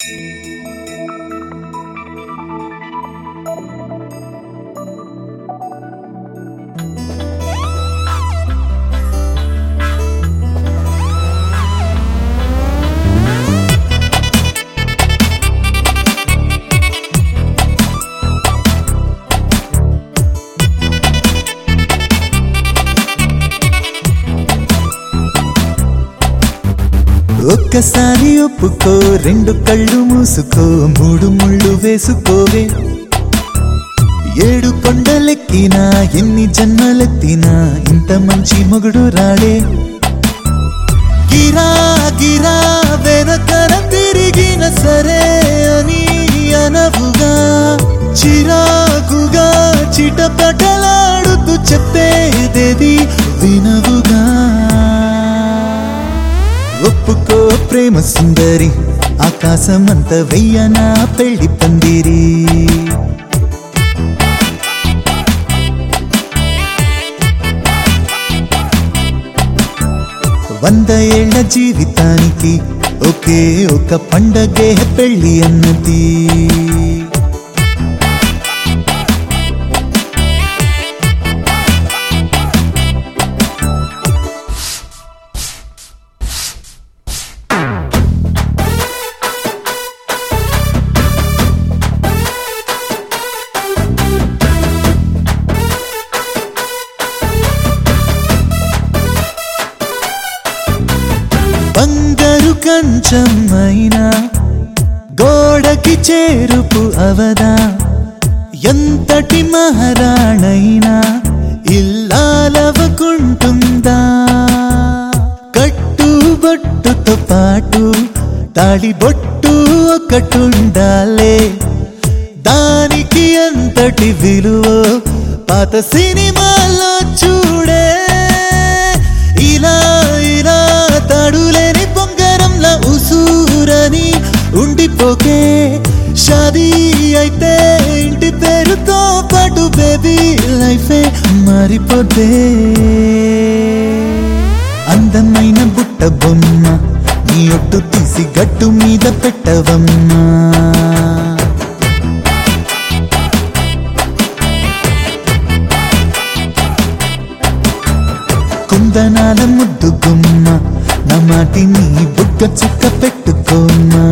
ఒక్కసారి ఒప్పుకో రెండు కళ్ళు మూసుకో మూడు ముళ్ళు వేసుకోవే ఏడు కొండలెక్కినా ఎన్ని జన్మలెత్తినా ఇంత మంచి మొగుడు రాడే గిరా గిరా వెనకర తిరిగిన సరే అని అనవుగా చిరాకుగా చిటపటలాడుతూ చెప్పేదేది వినవుగా ఒప్పుకో ప్రేమ సుందరి ఆకాశమంత వెయ్యనా పెళ్లి పందిరి వంద ఏళ్ల జీవితానికి ఒకే ఒక పండగే పెళ్లి అన్నది బంగారు కంచమైనా గోడకి చేరుపు అవదా ఎంతటి మహారాణైనా ఇల్లాలవకుంటుందా కట్టుబొట్టుతో పాటు తాళి బొట్టు ఒకటుండాలే దానికి అంతటి విలువ పాత సినిమాలో చూడే ఇలా ఇలా తాడులేని పొంగరంలా ఉసూరని ఉండిపోకే షాదీ అయితే ఇంటి పేరుతో పాటు బేబీ లైఫే మారిపోతే అందమైన బుట్ట బొమ్మ నీ ఒట్టు తీసి గట్టు మీద పెట్టవమ్మా కుందనాల ముద్దు గుమ్మ నా మాటిని బుగ్గ చుక్క పెట్టుకోమ్మా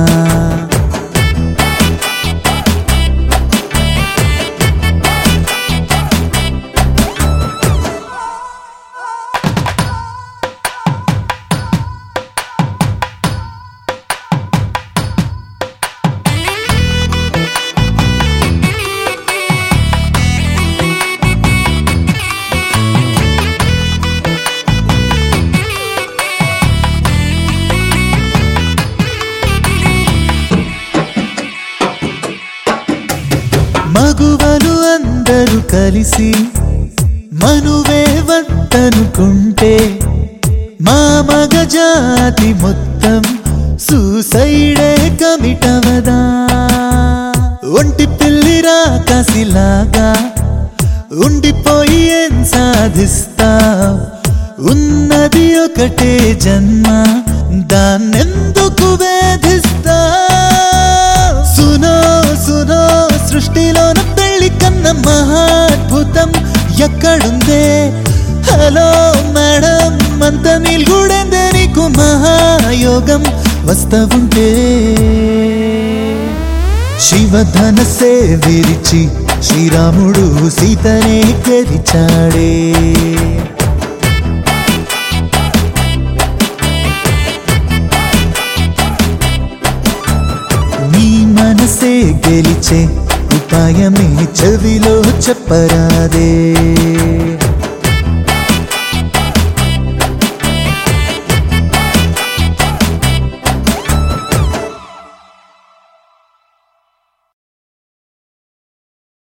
మగువలు అందరూ కలిసి మనువే వద్దనుకుంటే మా మగ జాతి మొత్తం సూసైడే కమిటవదా ఒంటి పిల్లిరా కసిలాగా ఉండిపోయి ఏం సాధిస్తా ఉన్నది ఒకటే జన్మ దాన్నెందుకు వేధిస్తా సునో సునో సృష్టిలోన పెళ్లి కన్న మహాద్భుతం ఎక్కడుందే హలో మేడం అంత నిల్గుడెందే నీకు మహాయోగం వస్తవుంటే శివధనసే విరిచి శ్రీరాముడు సీతనే గెలిచాడే నీ మనసే గెలిచే ఉపాయమే చెవిలో చెప్పరాదే